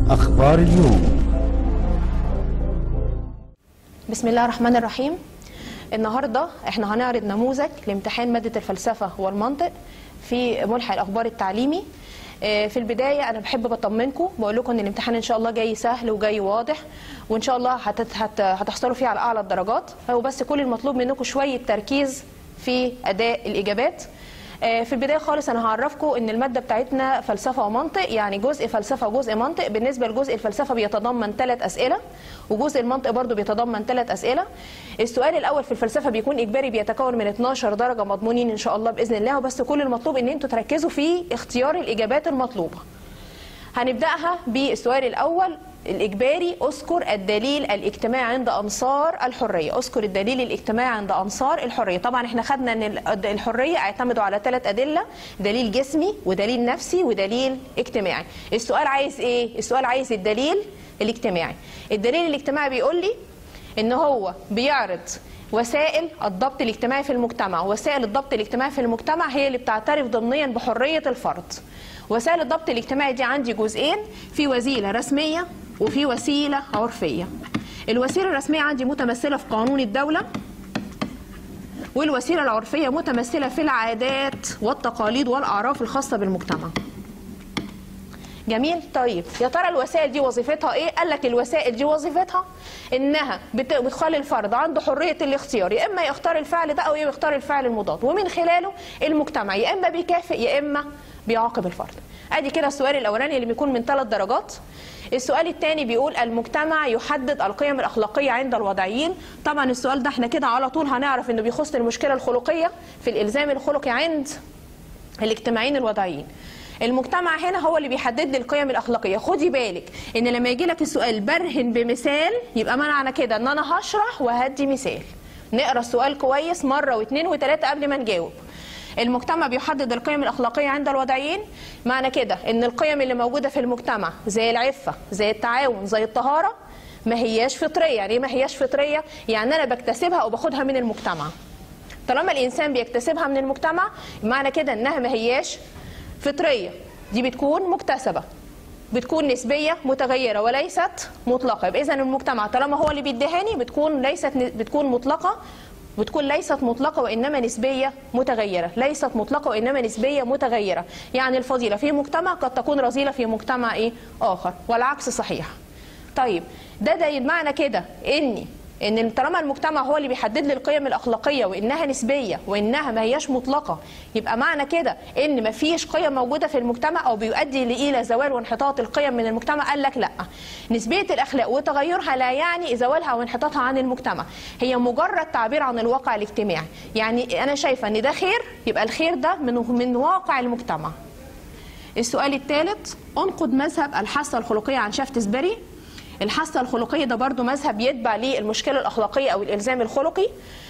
أخبار اليوم بسم الله الرحمن الرحيم النهارده احنا هنعرض نموذج لامتحان ماده الفلسفه والمنطق في ملحق الاخبار التعليمي آه، في البدايه انا بحب بطمنكم بقول لكم ان الامتحان ان شاء الله جاي سهل وجاي واضح وان شاء الله هتت- هت- هتحصلوا فيه على اعلى الدرجات هو بس كل المطلوب منكم شويه تركيز في اداء الاجابات آه، في البدايه خالص انا هعرفكم ان الماده بتاعتنا فلسفه ومنطق يعني جزء فلسفه وجزء منطق بالنسبه لجزء الفلسفه بيتضمن ثلاث اسئله وجزء المنطق برضو بيتضمن ثلاث اسئله السؤال الاول في الفلسفه بيكون اجباري بيتكون من 12 درجه مضمونين ان شاء الله باذن الله وبس كل المطلوب ان انتوا تركزوا في اختيار الاجابات المطلوبه هنبداها بالسؤال الاول الاجباري اذكر الدليل الاجتماعي عند انصار الحريه اذكر الدليل الاجتماعي عند انصار الحريه طبعا احنا خدنا ان ال- الحريه اعتمدوا على ثلاث ادله دليل جسمي ودليل نفسي ودليل اجتماعي السؤال عايز ايه السؤال عايز الدليل الاجتماعي الدليل الاجتماعي بيقول لي ان هو بيعرض وسائل الضبط الاجتماعي في المجتمع وسائل الضبط الاجتماعي في المجتمع هي اللي بتعترف ضمنيا بحرية الفرد وسائل الضبط الاجتماعي دي عندي جزئين في وسيلة رسمية وفي وسيلة عرفية الوسيلة الرسمية عندي متمثلة في قانون الدولة والوسيلة العرفية متمثلة في العادات والتقاليد والأعراف الخاصة بالمجتمع جميل طيب يا ترى الوسائل دي وظيفتها ايه قال لك الوسائل دي وظيفتها انها بت- بتخلي الفرد عنده حريه الاختيار يا اما يختار الفعل ده او يختار الفعل المضاد ومن خلاله المجتمع يا اما بيكافئ يا اما بيعاقب الفرد ادي كده السؤال الاولاني اللي بيكون من ثلاث درجات السؤال الثاني بيقول المجتمع يحدد القيم الاخلاقيه عند الوضعيين طبعا السؤال ده احنا كده على طول هنعرف انه بيخص المشكله الخلقيه في الالزام الخلقي عند الاجتماعيين الوضعيين المجتمع هنا هو اللي بيحدد لي القيم الاخلاقيه خدي بالك ان لما يجي لك السؤال برهن بمثال يبقى معنى كده ان انا هشرح وهدي مثال نقرا السؤال كويس مره واثنين وثلاثه قبل ما نجاوب المجتمع بيحدد القيم الاخلاقيه عند الوضعيين معنى كده ان القيم اللي موجوده في المجتمع زي العفه زي التعاون زي الطهاره ما هياش فطريه يعني ايه ما هياش فطريه يعني انا بكتسبها او باخدها من المجتمع طالما الانسان بيكتسبها من المجتمع معنى كده انها ما هياش فطريه دي بتكون مكتسبه بتكون نسبيه متغيره وليست مطلقه يبقى اذا المجتمع طالما هو اللي بيديهاني بتكون ليست بتكون مطلقه بتكون ليست مطلقه وانما نسبيه متغيره ليست مطلقه وانما نسبيه متغيره يعني الفضيله في مجتمع قد تكون رذيله في مجتمع ايه اخر والعكس صحيح طيب ده ده معنى كده اني ان طالما المجتمع هو اللي بيحدد لي القيم الاخلاقيه وانها نسبيه وانها ما هياش مطلقه يبقى معنى كده ان ما فيش قيم موجوده في المجتمع او بيؤدي الى زوال وانحطاط القيم من المجتمع قال لك لا نسبيه الاخلاق وتغيرها لا يعني زوالها وانحطاطها عن المجتمع هي مجرد تعبير عن الواقع الاجتماعي يعني انا شايفه ان ده خير يبقى الخير ده من من واقع المجتمع السؤال الثالث انقد مذهب الحاسه الخلقيه عن شافتسبري الحاسه الخلقيه ده برضو مذهب يتبع للمشكله الاخلاقيه او الالزام الخلقي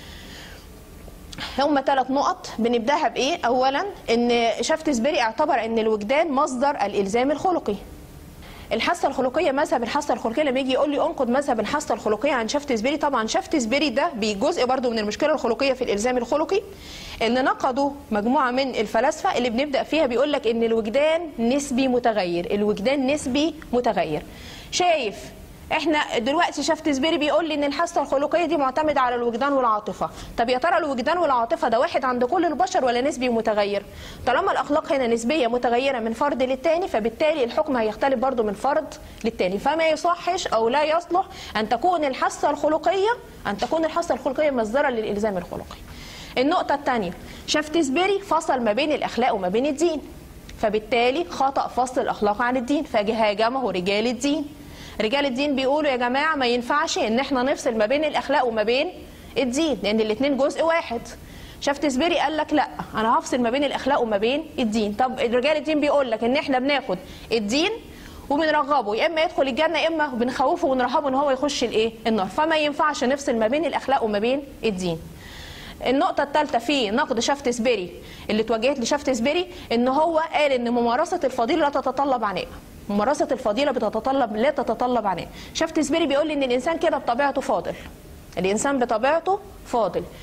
هم ثلاث نقط بنبداها بايه اولا ان شافتسبري اعتبر ان الوجدان مصدر الالزام الخلقي الحاسه الخلقيه مذهب الحاسه الخلقيه لما يجي يقول لي انقد مذهب الحاسه الخلقيه عن شافتسبري طبعا شافتسبري ده بجزء برضو من المشكله الخلقيه في الالزام الخلقي اللي نقدوا مجموعه من الفلاسفه اللي بنبدا فيها بيقول لك ان الوجدان نسبي متغير الوجدان نسبي متغير شايف احنا دلوقتي شافتسبيري بيقول لي ان الحاسه الخلقيه دي معتمده على الوجدان والعاطفه طب يا ترى الوجدان والعاطفه ده واحد عند كل البشر ولا نسبي ومتغير طالما الاخلاق هنا نسبيه متغيره من فرد للتاني فبالتالي الحكم هيختلف برضه من فرد للتاني فما يصحش او لا يصلح ان تكون الحاسه الخلقيه ان تكون الحاسه الخلقيه مصدرا للالزام الخلقي النقطه الثانيه شافتسبيري فصل ما بين الاخلاق وما بين الدين فبالتالي خطا فصل الاخلاق عن الدين فهاجمه رجال الدين رجال الدين بيقولوا يا جماعه ما ينفعش ان احنا نفصل ما بين الاخلاق وما بين الدين لان الاثنين جزء واحد شافتسبيري قال لك لا انا هفصل ما بين الاخلاق وما بين الدين طب رجال الدين بيقول لك ان احنا بناخد الدين وبنرغبه يا اما يدخل الجنه يا اما بنخوفه ونرهبه ان هو يخش الايه النار فما ينفعش نفصل ما بين الاخلاق وما بين الدين النقطة الثالثة في نقد شافتسبيري اللي اتوجهت لشافتسبيري ان هو قال ان ممارسة الفضيلة لا تتطلب عناء ممارسة الفضيلة بتتطلب لا تتطلب عناء شافتسبيري بيقول لي ان الانسان كده بطبيعته فاضل الانسان بطبيعته فاضل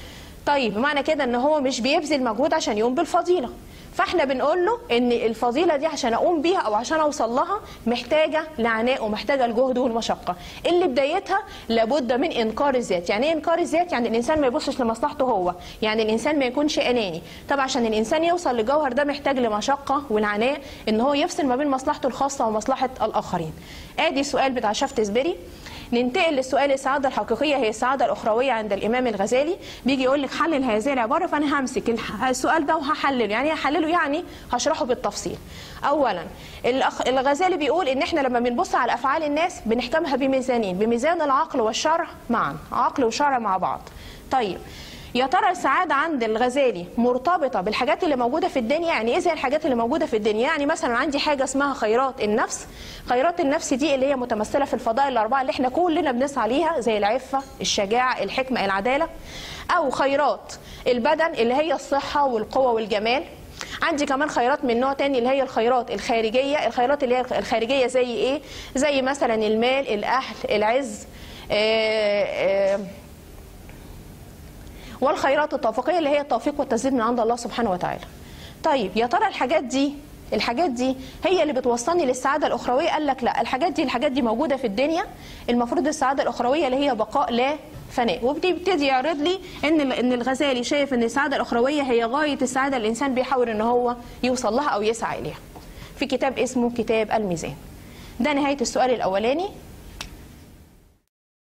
طيب معنى كده ان هو مش بيبذل مجهود عشان يقوم بالفضيله فاحنا بنقول له ان الفضيله دي عشان اقوم بيها او عشان اوصل لها محتاجه لعناء ومحتاجه الجهد والمشقه اللي بدايتها لابد من انكار الذات يعني ايه انكار الذات يعني الانسان ما يبصش لمصلحته هو يعني الانسان ما يكونش اناني طب عشان الانسان يوصل لجوهر ده محتاج لمشقه والعناء ان هو يفصل ما بين مصلحته الخاصه ومصلحه الاخرين ادي السؤال بتاع شافتسبري ننتقل للسؤال السعادة الحقيقية هي السعادة الأخروية عند الإمام الغزالي بيجي يقول لك حلل هذه العبارة فأنا همسك الح- السؤال ده وهحلله يعني هحلله يعني هشرحه بالتفصيل أولا الأخ- الغزالي بيقول إن إحنا لما بنبص على أفعال الناس بنحكمها بميزانين بميزان العقل والشرع معا عقل وشرع مع بعض طيب يا ترى السعادة عند الغزالي مرتبطة بالحاجات اللي موجودة في الدنيا يعني ايه زي الحاجات اللي موجودة في الدنيا يعني مثلا عندي حاجة اسمها خيرات النفس خيرات النفس دي اللي هي متمثلة في الفضائل الأربعة اللي احنا كلنا بنسعى ليها زي العفة الشجاعة الحكمة العدالة أو خيرات البدن اللي هي الصحة والقوة والجمال عندي كمان خيرات من نوع تاني اللي هي الخيرات الخارجية الخيرات اللي هي الخارجية زي ايه زي مثلا المال الأهل العز آه آه والخيرات التوفيقيه اللي هي التوفيق والتسديد من عند الله سبحانه وتعالى. طيب يا ترى الحاجات دي الحاجات دي هي اللي بتوصلني للسعاده الاخرويه قال لك لا الحاجات دي الحاجات دي موجوده في الدنيا المفروض السعاده الاخرويه اللي هي بقاء لا فناء وبيبتدي يعرض لي ان ان الغزالي شايف ان السعاده الاخرويه هي غايه السعاده اللي الانسان بيحاول ان هو يوصل لها او يسعى اليها في كتاب اسمه كتاب الميزان ده نهايه السؤال الاولاني